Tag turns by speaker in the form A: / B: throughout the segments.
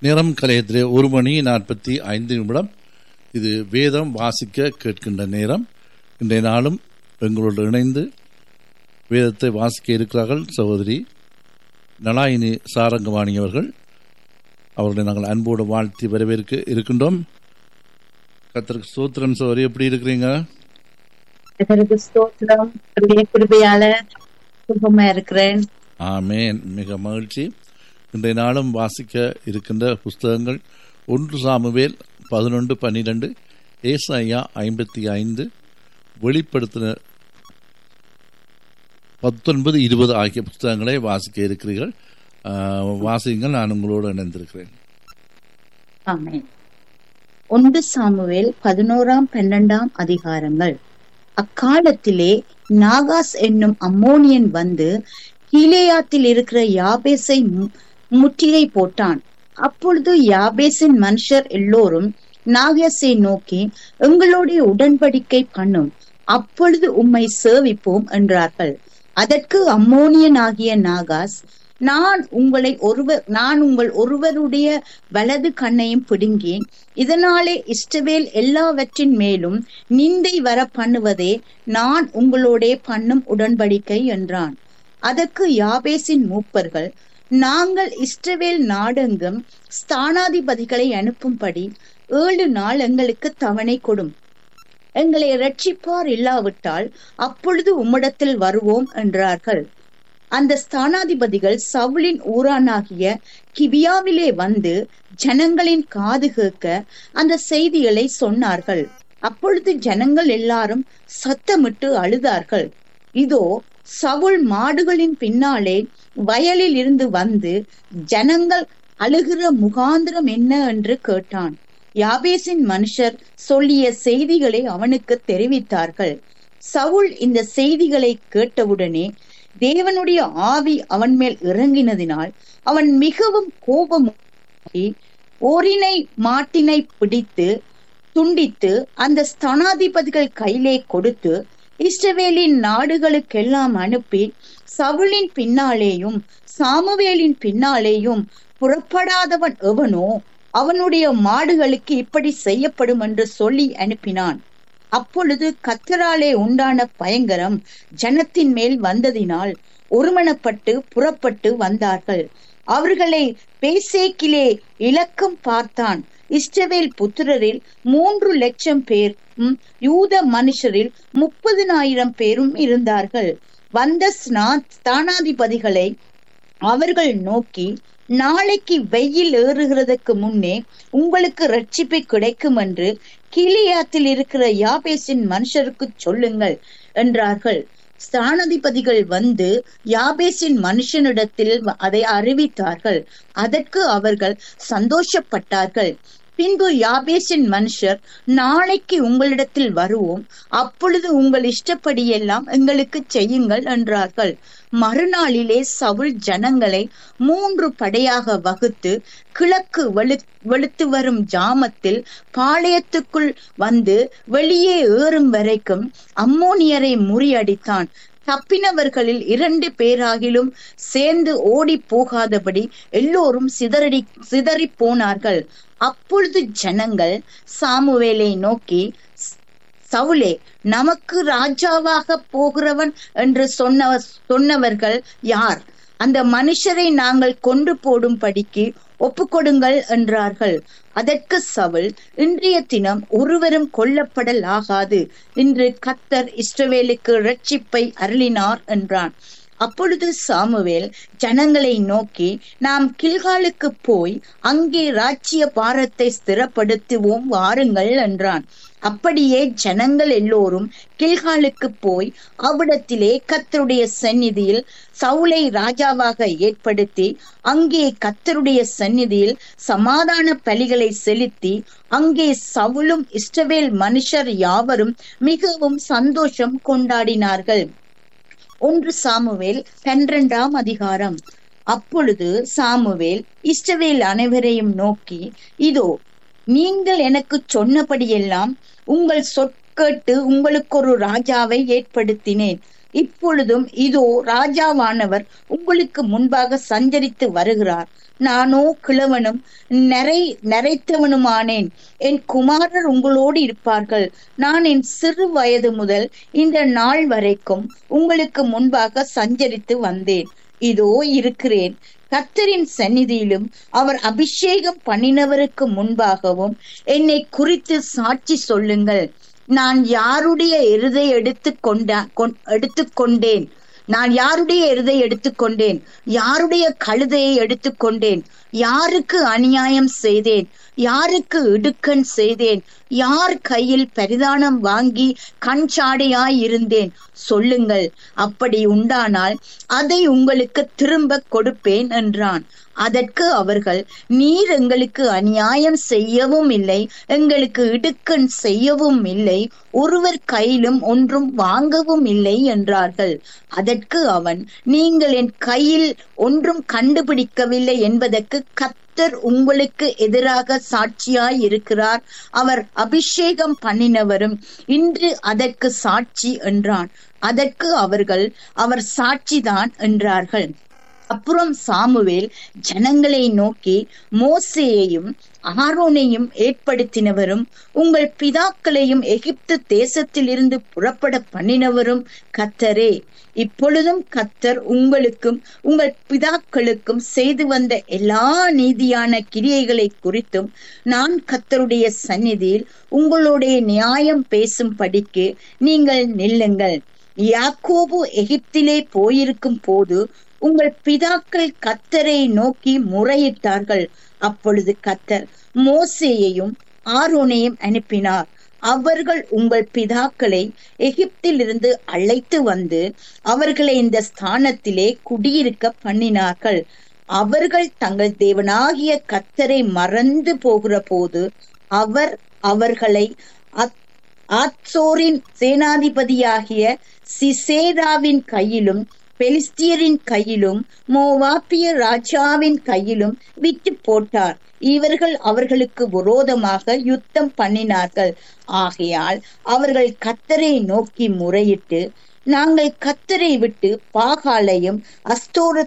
A: நேரம் கலையத்திலே ஒரு மணி நாற்பத்தி ஐந்து நிமிடம் இது வேதம் வாசிக்க கேட்கின்ற நேரம் இன்றைய நாளும் எங்களோடு இணைந்து வேதத்தை வாசிக்க இருக்கிறார்கள் சகோதரி நலாயினி சாரங்கவாணி அவர்கள் அவர்களை நாங்கள் அன்போடு வாழ்த்தி வரவேற்க இருக்கின்றோம் கத்தருக்கு சோத்திரம் சோதரி எப்படி இருக்கிறீங்க
B: கர்த்தருக்கு ஸ்தோத்திரம் அவருடைய கிருபையால சுகமா இருக்கிறேன்
A: ஆமேன் மிக மகிழ்ச்சி இன்றைய நாளும் வாசிக்க இருக்கின்ற புஸ்தகங்கள் ஒன்று சாமுவேல் பதினொன்று பன்னிரெண்டு ஏசாயா ஐம்பத்தி ஐந்து வெளிப்படுத்தின பத்தொன்பது இருபது ஆகிய புஸ்தகங்களை வாசிக்க இருக்கிறீர்கள் ஆஹ், வாசியுங்கள் நான் உங்களோடு இணைந்திருக்கிறேன்
B: ஆமென் ஒன்று சாமுவேல் பதினோராம் பன்னெண்டாம் அதிகாரங்கள் அக்காலத்திலே நாகாஸ் என்னும் அம்மோனியன் வந்து கீலேயாத்தில் இருக்கிற யாபேசை மு- முற்றுகை போட்டான் அப்பொழுது யாபேசின் மனுஷர் எல்லோரும் நாகாஸை நோக்கி எங்களுடைய உடன்படிக்கை பண்ணும் அப்பொழுது உம்மை சேவிப்போம் என்றார்கள் அதற்கு அம்மோனியன் ஆகிய நாகாஸ் நான் உங்களை ஒருவர் நான் உங்கள் ஒருவருடைய வலது கண்ணையும் பிடுங்கி இதனாலே இஷ்டவேல் எல்லாவற்றின் மேலும் நிந்தை வர பண்ணுவதே நான் உங்களோடே பண்ணும் உடன்படிக்கை என்றான் அதற்கு யாபேசின் மூப்பர்கள் நாங்கள் இஷ்டவேல் நாடெங்கும் ஸ்தானாதிபதிகளை அனுப்பும்படி ஏழு நாள் எங்களுக்கு தவணை கொடும் எங்களை ரட்சிப்பார் இல்லாவிட்டால் அப்பொழுது உம்மிடத்தில் வருவோம் என்றார்கள் அந்த ஸ்தானாதிபதிகள் சவுலின் ஊரானாகிய கிபியாவிலே வந்து ஜனங்களின் காது கேட்க அந்த செய்திகளை சொன்னார்கள் அப்பொழுது ஜனங்கள் எல்லாரும் சத்தமிட்டு அழுதார்கள் இதோ சவுல் மாடுகளின் பின்னாலே வயலில் இருந்து வந்து ஜனங்கள் அழுகிற முகாந்திரம் என்ன என்று கேட்டான் யாபேசின் மனுஷர் சொல்லிய செய்திகளை அவனுக்கு தெரிவித்தார்கள் சவுல் இந்த செய்திகளை கேட்டவுடனே தேவனுடைய ஆவி அவன் மேல் இறங்கினதினால் அவன் மிகவும் கோபமாகி ஓரினை மாட்டினை பிடித்து துண்டித்து அந்த ஸ்தனாதிபதிகள் கையிலே கொடுத்து இஸ்ரவேலின் நாடுகளுக்கெல்லாம் அனுப்பி சவுலின் பின்னாலேயும் சாமுவேலின் பின்னாலேயும் புறப்படாதவன் எவனோ அவனுடைய மாடுகளுக்கு இப்படி செய்யப்படும் என்று சொல்லி அனுப்பினான் அப்பொழுது கத்தராலே உண்டான பயங்கரம் ஜனத்தின் மேல் வந்ததினால் ஒருமனப்பட்டு புறப்பட்டு வந்தார்கள் அவர்களை பேசேக்கிலே இலக்கம் பார்த்தான் இஸ்ரவேல் புத்திரரில் மூன்று லட்சம் பேர் ம், யூத மனுஷரில் முப்பதினாயிரம் பேரும் இருந்தார்கள் வந்த ஸ்நா- ஸ்தானாதிபதிகளை அவர்கள் நோக்கி நாளைக்கு வெயில் ஏறுகிறதுக்கு முன்னே உங்களுக்கு ரட்சிப்பு கிடைக்கும் என்று கீலியாத்தில் இருக்கிற யாபேசின் மனுஷருக்கு சொல்லுங்கள் என்றார்கள் ஸ்தானாதிபதிகள் வந்து யாபேசின் மனுஷனிடத்தில் அதை அறிவித்தார்கள் அதற்கு அவர்கள் சந்தோஷப்பட்டார்கள் பின்பு யாபேசின் மனுஷர் நாளைக்கு உங்களிடத்தில் வருவோம் அப்பொழுது உங்கள் இஷ்டப்படியெல்லாம் எங்களுக்கு செய்யுங்கள் என்றார்கள் மறுநாளிலே சவுல் ஜனங்களை மூன்று படையாக வகுத்து கிழக்கு வெளு வெளுத்து வரும் ஜாமத்தில் பாளையத்துக்குள் வந்து வெளியே ஏறும் வரைக்கும் அம்மோனியரை முறியடித்தான் தப்பினவர்களில் இரண்டு பேராகிலும் சேர்ந்து ஓடி போகாதபடி எல்லோரும் சிதறடி சிதறி போனார்கள் அப்பொழுது ஜனங்கள் சாமுவேலை நோக்கி சவுலே நமக்கு ராஜாவாக போகிறவன் என்று சொன்ன சொன்னவர்கள் யார் அந்த மனுஷரை நாங்கள் கொண்டு போடும்படிக்கு ஒப்புக்கொடுங்கள் என்றார்கள் அதற்கு சவுல் இன்றைய தினம் ஒருவரும் கொல்லப்படல் ஆகாது இன்று கத்தர் இஸ்ரவேலுக்கு ரட்சிப்பை அருளினார் என்றான் அப்பொழுது சாமுவேல் ஜனங்களை நோக்கி நாம் கில்காலுக்கு போய் அங்கே ராஜ்ய பாரத்தை ஸ்திரப்படுத்துவோம் வாருங்கள் என்றான் அப்படியே ஜனங்கள் எல்லோரும் கில்காலுக்கு போய் அவ்விடத்திலே கத்தருடைய சந்நிதியில் சவுலை ராஜாவாக ஏற்படுத்தி அங்கே கத்தருடைய சந்நிதியில் சமாதான பலிகளை செலுத்தி அங்கே சவுலும் இஸ்ரவேல் மனுஷர் யாவரும் மிகவும் சந்தோஷம் கொண்டாடினார்கள் ஒன்று சாமுவேல் பன்னிரண்டாம் அதிகாரம் அப்பொழுது சாமுவேல் இஸ்ரவேல் அனைவரையும் நோக்கி இதோ நீங்கள் எனக்கு சொன்னபடியெல்லாம் உங்கள் சொற்கேட்டு உங்களுக்கு ஒரு ராஜாவை ஏற்படுத்தினேன் இப்பொழுதும் இதோ ராஜாவானவர் உங்களுக்கு முன்பாக சஞ்சரித்து வருகிறார் நானோ கிழவனும் நரை நரைத்தவனுமானேன் என் குமாரர் உங்களோடு இருப்பார்கள் நான் என் சிறு வயது முதல் இந்த நாள் வரைக்கும் உங்களுக்கு முன்பாக சஞ்சரித்து வந்தேன் இதோ இருக்கிறேன் கர்த்தரின் சந்நிதியிலும் அவர் அபிஷேகம் பண்ணினவருக்கு முன்பாகவும் என்னை குறித்து சாட்சி சொல்லுங்கள் நான் யாருடைய எருதை எடுத்து கொண்ட எடுத்துக்கொண்டேன் நான் யாருடைய எருதை எடுத்துக்கொண்டேன் யாருடைய கழுதையை எடுத்துக்கொண்டேன் யாருக்கு அநியாயம் செய்தேன் யாருக்கு இடுக்கண் செய்தேன் யார் கையில் பரிதானம் வாங்கி கண்சாடையாய் இருந்தேன் சொல்லுங்கள் அப்படி உண்டானால் அதை உங்களுக்கு திரும்ப கொடுப்பேன் என்றான் அதற்கு அவர்கள் நீர் எங்களுக்கு அநியாயம் செய்யவும் இல்லை எங்களுக்கு இடுக்கண் செய்யவும் இல்லை ஒருவர் கையிலும் ஒன்றும் வாங்கவும் இல்லை என்றார்கள் அதற்கு அவன் நீங்கள் என் கையில் ஒன்றும் கண்டுபிடிக்கவில்லை என்பதற்கு கத்தர் உங்களுக்கு எதிராக சாட்சியாய் இருக்கிறார் அவர் அபிஷேகம் பண்ணினவரும் இன்று அதற்கு சாட்சி என்றான் அதற்கு அவர்கள் அவர் சாட்சிதான் என்றார்கள் அப்புறம் சாமுவேல் ஜனங்களை நோக்கி மோசேயையும் ஆரோனையும் ஏற்படுத்தினவரும் உங்கள் பிதாக்களையும் எகிப்து தேசத்திலிருந்து புறப்பட பண்ணினவரும் கத்தரே இப்பொழுதும் கத்தர் உங்களுக்கும் உங்கள் பிதாக்களுக்கும் செய்து வந்த எல்லா நீதியான கிரியைகளை குறித்தும் நான் கத்தருடைய சந்நிதியில் உங்களுடைய நியாயம் பேசும் படிக்கு நீங்கள் நில்லுங்கள் யாக்கோபு எகிப்திலே போயிருக்கும் போது உங்கள் பிதாக்கள் கத்தரை நோக்கி முறையிட்டார்கள் அப்பொழுது கத்தர் மோசேயையும் ஆரோனையும் அனுப்பினார் அவர்கள் உங்கள் பிதாக்களை எகிப்திலிருந்து அழைத்து வந்து அவர்களை இந்த ஸ்தானத்திலே குடியிருக்க பண்ணினார்கள் அவர்கள் தங்கள் தேவனாகிய கத்தரை மறந்து போகிற போது அவர் அவர்களை ஆத்சோரின் சேனாதிபதியாகிய சிசேராவின் கையிலும் பெலிஸ்தியரின் கையிலும் மோவாப்பிய ராஜாவின் கையிலும் விட்டு போட்டார் இவர்கள் அவர்களுக்கு விரோதமாக யுத்தம் பண்ணினார்கள் ஆகையால் அவர்கள் கத்தரை நோக்கி முறையிட்டு நாங்கள் கத்தரை விட்டு பாகாலையும் அஸ்தோர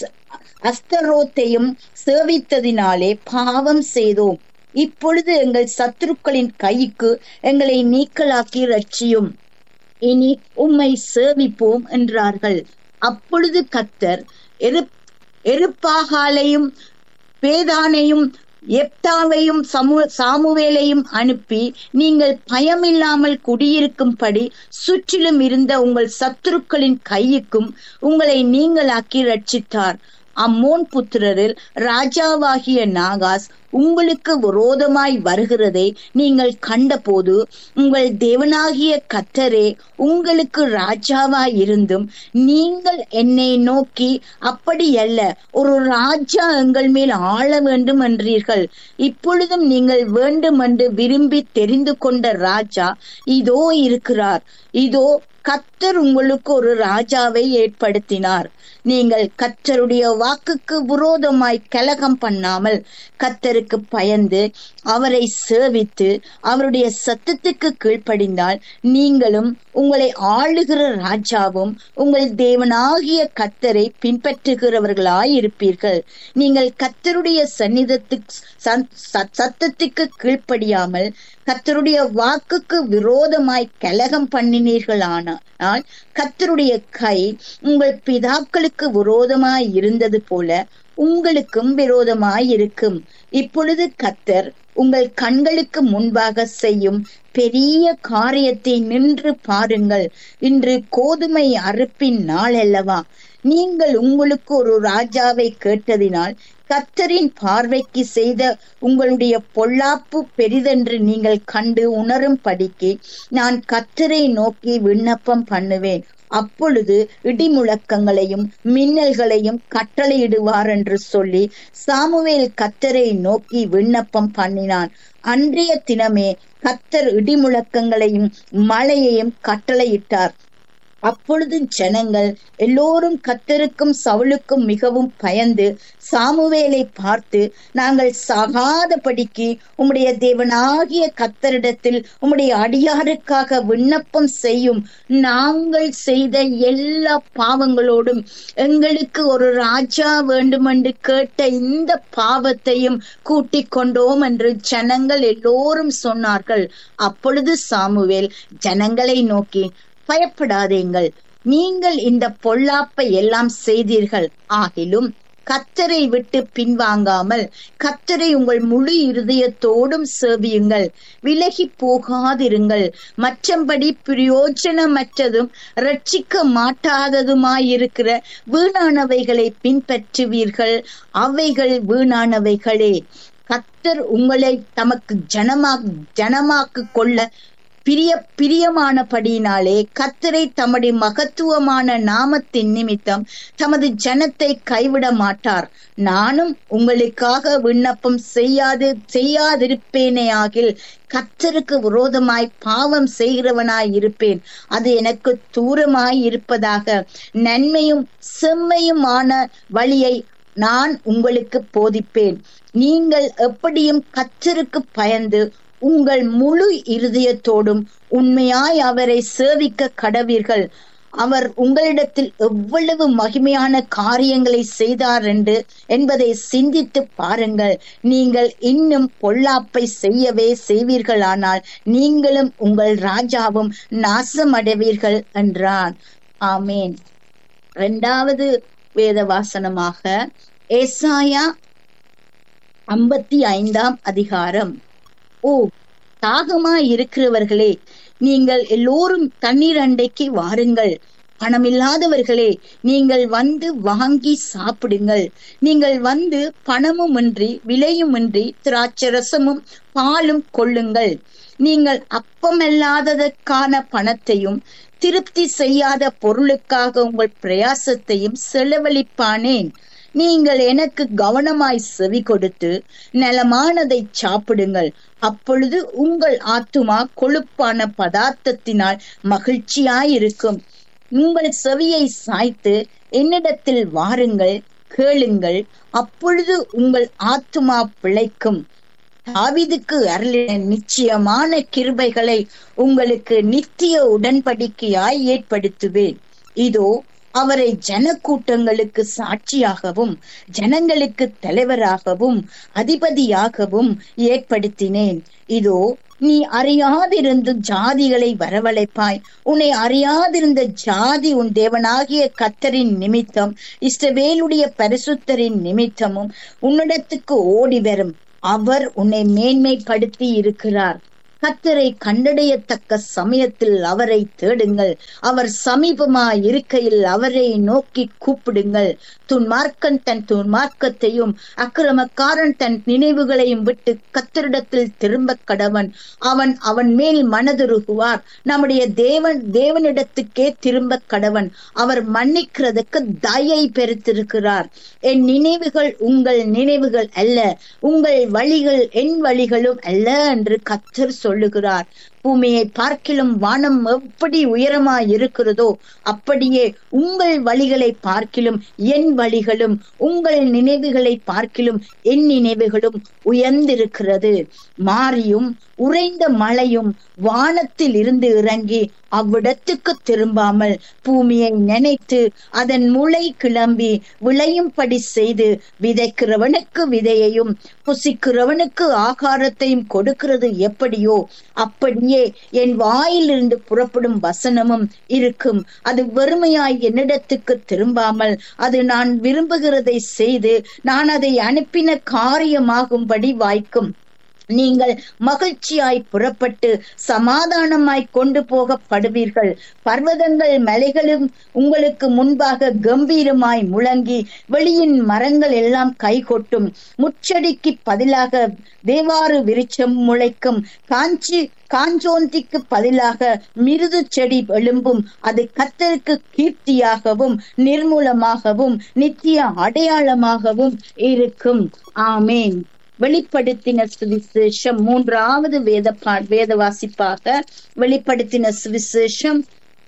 B: அஸ்தரோத்தையும் சேவித்ததினாலே பாவம் செய்தோம் இப்பொழுது எங்கள் சத்துருக்களின் கைக்கு எங்களை நீக்கலாக்கி ரட்சியும் இனி உம்மை சேவிப்போம் என்றார்கள் அப்பொழுது கத்தர் எரு எருப்பாகாலையும் பேதானையும் எப்தாவையும் சமு சாமுவேலையும் அனுப்பி நீங்கள் பயமில்லாமல் குடியிருக்கும்படி சுற்றிலும் இருந்த உங்கள் சத்துருக்களின் கையுக்கும் உங்களை நீங்களாக்கி ரட்சித்தார் அம்மோன் புத்திரரில் ராஜாவாகிய நாகாஸ் உங்களுக்கு விரோதமாய் வருகிறதை நீங்கள் கண்டபோது உங்கள் தேவனாகிய கத்தரே உங்களுக்கு ராஜாவாய் இருந்தும் நீங்கள் என்னை நோக்கி அப்படி அல்ல ஒரு ராஜா எங்கள் மேல் ஆள வேண்டும் என்றீர்கள் இப்பொழுதும் நீங்கள் வேண்டும் என்று விரும்பி தெரிந்து கொண்ட ராஜா இதோ இருக்கிறார் இதோ கத்தர் உங்களுக்கு ஒரு ராஜாவை ஏற்படுத்தினார் நீங்கள் கத்தருடைய வாக்குக்கு விரோதமாய் கலகம் பண்ணாமல் கத்தருக்கு பயந்து அவரை சேவித்து அவருடைய சத்தத்துக்கு கீழ்ப்படிந்தால் நீங்களும் உங்களை ஆளுகிற ராஜாவும் உங்கள் தேவனாகிய கத்தரை பின்பற்றுகிறவர்களாய் இருப்பீர்கள் நீங்கள் கத்தருடைய சந்நிதத்துக்கு சத்தத்துக்கு கீழ்ப்படியாமல் கத்தருடைய வாக்குக்கு விரோதமாய் கலகம் பண்ணினீர்களானால் கத்தருடைய கை உங்கள் பிதாக்களுக்கு விரோதமாய் இருந்தது போல உங்களுக்கும் விரோதமாய் இருக்கும் இப்பொழுது கத்தர் உங்கள் கண்களுக்கு முன்பாக செய்யும் பெரிய காரியத்தை நின்று பாருங்கள் இன்று கோதுமை அறுப்பின் நாள் அல்லவா நீங்கள் உங்களுக்கு ஒரு ராஜாவை கேட்டதினால் கத்தரின் பார்வைக்கு செய்த உங்களுடைய பொல்லாப்பு பெரிதென்று நீங்கள் கண்டு உணரும் படிக்கு நான் கத்தரை நோக்கி விண்ணப்பம் பண்ணுவேன் அப்பொழுது இடிமுழக்கங்களையும் மின்னல்களையும் கட்டளையிடுவார் என்று சொல்லி சாமுவேல் கத்தரை நோக்கி விண்ணப்பம் பண்ணினான் அன்றைய தினமே கத்தர் இடிமுழக்கங்களையும் மழையையும் கட்டளையிட்டார் அப்பொழுது ஜனங்கள் எல்லோரும் கத்தருக்கும் சவுலுக்கும் மிகவும் பயந்து சாமுவேலை பார்த்து நாங்கள் சாகாதபடிக்கு உம்முடைய தேவனாகிய கத்தரிடத்தில் உம்முடைய அடியாருக்காக விண்ணப்பம் செய்யும் நாங்கள் செய்த எல்லா பாவங்களோடும் எங்களுக்கு ஒரு ராஜா வேண்டுமென்று கேட்ட இந்த பாவத்தையும் கூட்டிக் கொண்டோம் என்று ஜனங்கள் எல்லோரும் சொன்னார்கள் அப்பொழுது சாமுவேல் ஜனங்களை நோக்கி பயப்படாதீங்கள் நீங்கள் இந்த பொல்லாப்பை எல்லாம் செய்தீர்கள் ஆகிலும் கத்தரை விட்டு பின்வாங்காமல் கத்தரை உங்கள் முழு இருதயத்தோடும் சேவியுங்கள் விலகி போகாதிருங்கள் மற்றபடி பிரயோஜனமற்றதும் ரட்சிக்க மாட்டாததுமாயிருக்கிற வீணானவைகளை பின்பற்றுவீர்கள் அவைகள் வீணானவைகளே கத்தர் உங்களை தமக்கு ஜனமா ஜனமாக்கு கொள்ள பிரிய பிரியமானபடியினாலே கத்தரை தம்முடைய மகத்துவமான நாமத்தின் நிமித்தம் தமது ஜனத்தை கைவிட மாட்டார் நானும் உங்களுக்காக விண்ணப்பம் செய்யாது செய்யாதிருப்பேனே ஆகில் கத்தருக்கு விரோதமாய் பாவம் செய்கிறவனாய் இருப்பேன் அது எனக்கு தூரமாய் இருப்பதாக நன்மையும் செம்மையுமான வழியை நான் உங்களுக்கு போதிப்பேன் நீங்கள் எப்படியும் கத்தருக்கு பயந்து உங்கள் முழு இருதயத்தோடும் உண்மையாய் அவரை சேவிக்க கடவீர்கள் அவர் உங்களிடத்தில் எவ்வளவு மகிமையான காரியங்களை செய்தார் என்று என்பதை சிந்தித்து பாருங்கள் நீங்கள் இன்னும் பொல்லாப்பை செய்யவே செய்வீர்களானால் நீங்களும் உங்கள் ராஜாவும் நாசமடைவீர்கள் என்றான் ஆமேன் இரண்டாவது வேத வாசனமாக ஏசாயா ஐம்பத்தி ஐந்தாம் அதிகாரம் ஓ தாகமா இருக்கிறவர்களே நீங்கள் எல்லோரும் தண்ணீர் அண்டைக்கு வாருங்கள் பணமில்லாதவர்களே நீங்கள் வந்து வாங்கி சாப்பிடுங்கள் நீங்கள் வந்து பணமும் இன்றி விலையும் இன்றி திராட்சரசமும் பாலும் கொள்ளுங்கள் நீங்கள் அப்பமல்லாததற்கான பணத்தையும் திருப்தி செய்யாத பொருளுக்காக உங்கள் பிரயாசத்தையும் செலவழிப்பானேன் நீங்கள் எனக்கு கவனமாய் செவி கொடுத்து நலமானதை சாப்பிடுங்கள் அப்பொழுது உங்கள் ஆத்துமா கொழுப்பான பதார்த்தத்தினால் மகிழ்ச்சியாயிருக்கும் உங்கள் செவியை சாய்த்து என்னிடத்தில் வாருங்கள் கேளுங்கள் அப்பொழுது உங்கள் ஆத்துமா பிழைக்கும் தாவிதுக்கு அருளின நிச்சயமான கிருபைகளை உங்களுக்கு நித்திய உடன்படிக்கையாய் ஏற்படுத்துவேன் இதோ அவரை ஜனக்கூட்டங்களுக்கு சாட்சியாகவும் ஜனங்களுக்கு தலைவராகவும் அதிபதியாகவும் ஏற்படுத்தினேன் இதோ நீ அறியாதிருந்து ஜாதிகளை வரவழைப்பாய் உன்னை அறியாதிருந்த ஜாதி உன் தேவனாகிய கத்தரின் நிமித்தம் இஷ்டவேலுடைய பரிசுத்தரின் நிமித்தமும் உன்னிடத்துக்கு ஓடி வரும் அவர் உன்னை மேன்மைப்படுத்தி இருக்கிறார் கத்தரை கண்டடையத்தக்க சமயத்தில் அவரை தேடுங்கள் அவர் சமீபமா இருக்கையில் அவரை நோக்கி கூப்பிடுங்கள் துன்மார்க்கன் தன் துன்மார்க்கத்தையும் அக்கிரமக்காரன் தன் நினைவுகளையும் விட்டு கத்தரிடத்தில் திரும்ப கடவன் அவன் அவன் மேல் மனதுருகுவார் நம்முடைய தேவன் தேவனிடத்துக்கே திரும்ப கடவன் அவர் மன்னிக்கிறதுக்கு தயை பெருத்திருக்கிறார் என் நினைவுகள் உங்கள் நினைவுகள் அல்ல உங்கள் வழிகள் என் வழிகளும் அல்ல என்று கத்தர் சொல்லுகிறார் பூமியை பார்க்கிலும் வானம் எப்படி உயரமாய் இருக்கிறதோ அப்படியே உங்கள் வழிகளை பார்க்கிலும் என் வழிகளும் உங்கள் நினைவுகளை பார்க்கிலும் என் நினைவுகளும் உயர்ந்திருக்கிறது மாறியும் உறைந்த மழையும் வானத்தில் இருந்து இறங்கி அவ்விடத்துக்கு திரும்பாமல் பூமியை நினைத்து அதன் முளை கிளம்பி விளையும்படி செய்து விதைக்கிறவனுக்கு விதையையும் புசிக்கிறவனுக்கு ஆகாரத்தையும் கொடுக்கிறது எப்படியோ அப்படியே என் வாயிலிருந்து புறப்படும் வசனமும் இருக்கும் அது வெறுமையாய் என்னிடத்துக்கு திரும்பாமல் அது நான் விரும்புகிறதை செய்து நான் அதை அனுப்பின காரியமாகும்படி வாய்க்கும் நீங்கள் மகிழ்ச்சியாய் புறப்பட்டு சமாதானமாய் கொண்டு போகப்படுவீர்கள் பர்வதங்கள் மலைகளும் உங்களுக்கு முன்பாக கம்பீரமாய் முழங்கி வெளியின் மரங்கள் எல்லாம் கைகொட்டும் முச்சடிக்கு பதிலாக தேவாறு விருட்சம் முளைக்கும் காஞ்சி காஞ்சோந்திக்கு பதிலாக மிருது செடி எழும்பும் அது கத்தருக்கு கீர்த்தியாகவும் நிர்மூலமாகவும் நித்திய அடையாளமாகவும் இருக்கும் ஆமேன் வெளிப்படுத்தின சுவிசேஷம் மூன்றாவது வேத வேத வாசிப்பாக வெளிப்படுத்தின சுவிசேஷம்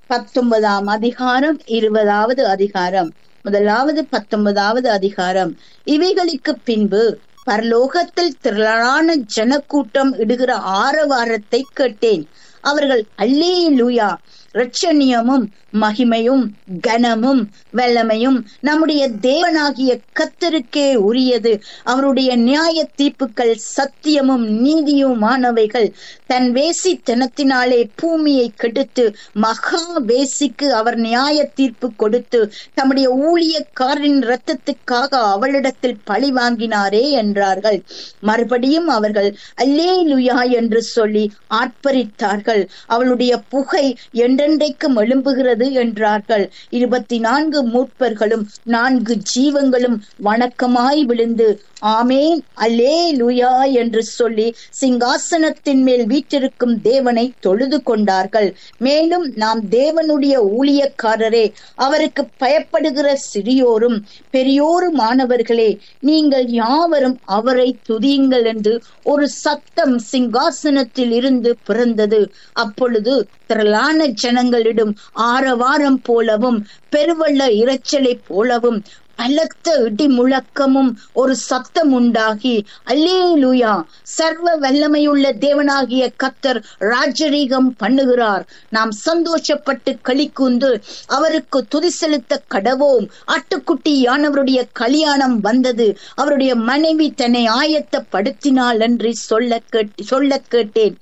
B: பத்தொன்பதாம் அதிகாரம் இருபதாவது அதிகாரம் முதலாவது பத்தொன்பதாவது அதிகாரம் இவைகளுக்கு பின்பு பரலோகத்தில் திரளான ஜனக்கூட்டம் இடுகிற ஆரவாரத்தை கேட்டேன் அவர்கள் அல்லே லூயா ரட்சணியமும் மகிமையும் கனமும் வல்லமையும் நம்முடைய தேவனாகிய கத்தருக்கே உரியது அவருடைய நியாய தீர்ப்புகள் சத்தியமும் நீதியுமானவைகள் தன் வேசித்தனத்தினாலே பூமியை கெடுத்து மகா வேசிக்கு அவர் நியாய தீர்ப்பு கொடுத்து தம்முடைய ஊழியக்காரின் இரத்தத்துக்காக அவளிடத்தில் பழி வாங்கினாரே என்றார்கள் மறுபடியும் அவர்கள் அல்லே லுயா என்று சொல்லி ஆட்பரித்தார்கள் அவளுடைய புகை என்றென்றைக்கும் எழும்புகிறது என்றார்கள் இருபத்தி நான்கு மூப்பர்களும் நான்கு ஜீவங்களும் வணக்கமாய் விழுந்து ஆமேன் அல்லே லுயா என்று சொல்லி சிங்காசனத்தின் மேல் வீற்றிருக்கும் தேவனை தொழுது கொண்டார்கள் மேலும் நாம் தேவனுடைய ஊழியக்காரரே அவருக்கு பயப்படுகிற சிறியோரும் பெரியோருமானவர்களே நீங்கள் யாவரும் அவரை துதியுங்கள் என்று ஒரு சத்தம் சிங்காசனத்தில் இருந்து பிறந்தது அப்பொழுது திரளான ஜனங்களிடம் ஆரவாரம் போலவும் பெருவெள்ள இரைச்சலை போலவும் பலத்த இடி முழக்கமும் ஒரு சத்தம் உண்டாகி அல்லேலூயா சர்வ வல்லமையுள்ள தேவனாகிய கத்தர் ராஜரீகம் பண்ணுகிறார் நாம் சந்தோஷப்பட்டு களிக்குந்து அவருக்கு துதி செலுத்த கடவோம் ஆட்டுக்குட்டியானவருடைய கல்யாணம் வந்தது அவருடைய மனைவி தன்னை ஆயத்தப்படுத்தினாள் என்று சொல்ல கேட்டு சொல்ல கேட்டேன்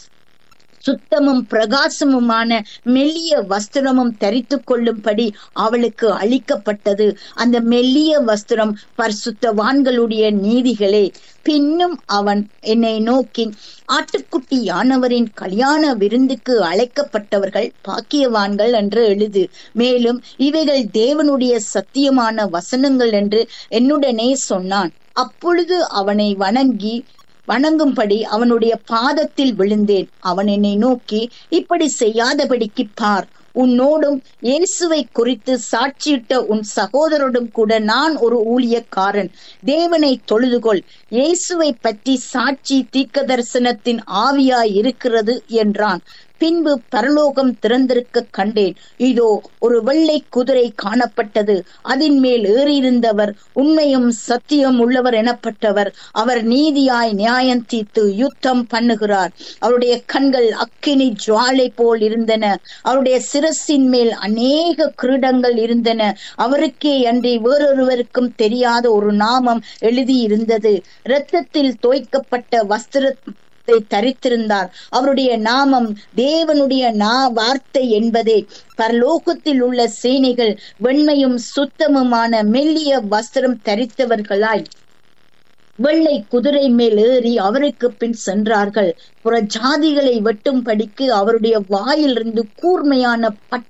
B: சுத்தமும் பிரகாசமுமான மெல்லிய வஸ்திரமும் தரித்து கொள்ளும்படி அவளுக்கு அளிக்கப்பட்டது அந்த மெல்லிய வஸ்திரம் பரிசுத்தவான்களுடைய நீதிகளே பின்னும் அவன் என்னை நோக்கி ஆட்டுக்குட்டியானவரின் கல்யாண விருந்துக்கு அழைக்கப்பட்டவர்கள் பாக்கியவான்கள் என்று எழுது மேலும் இவைகள் தேவனுடைய சத்தியமான வசனங்கள் என்று என்னுடனே சொன்னான் அப்பொழுது அவனை வணங்கி வணங்கும்படி அவனுடைய பாதத்தில் விழுந்தேன் அவன் என்னை நோக்கி இப்படி செய்யாதபடிக்கு பார் உன்னோடும் இயேசுவை குறித்து சாட்சியிட்ட உன் சகோதரோடும் கூட நான் ஒரு ஊழியக்காரன் தேவனை தொழுதுகொள் இயேசுவை பற்றி சாட்சி தீர்க்க தரிசனத்தின் ஆவியாய் இருக்கிறது என்றான் பின்பு பரலோகம் திறந்திருக்க கண்டேன் இதோ ஒரு வெள்ளை குதிரை காணப்பட்டது அதன் மேல் ஏறியிருந்தவர் உண்மையும் சத்தியம் உள்ளவர் எனப்பட்டவர் அவர் நீதியாய் நியாயம் தீர்த்து யுத்தம் பண்ணுகிறார் அவருடைய கண்கள் அக்கினி ஜுவாலை போல் இருந்தன அவருடைய சிரசின் மேல் அநேக கிரீடங்கள் இருந்தன அவருக்கே அன்றி வேறொருவருக்கும் தெரியாத ஒரு நாமம் எழுதியிருந்தது இரத்தத்தில் தோய்க்கப்பட்ட வஸ்திர தரித்திருந்தார் அவருடைய நாமம் தேவனுடைய நா வார்த்தை என்பதே பரலோகத்தில் உள்ள சேனைகள் வெண்மையும் சுத்தமுமான மெல்லிய வஸ்திரம் தரித்தவர்களாய் வெள்ளை குதிரை மேல் ஏறி அவருக்கு பின் சென்றார்கள் புற ஜாதிகளை வெட்டும்படிக்கு அவருடைய வாயிலிருந்து கூர்மையான பட்ட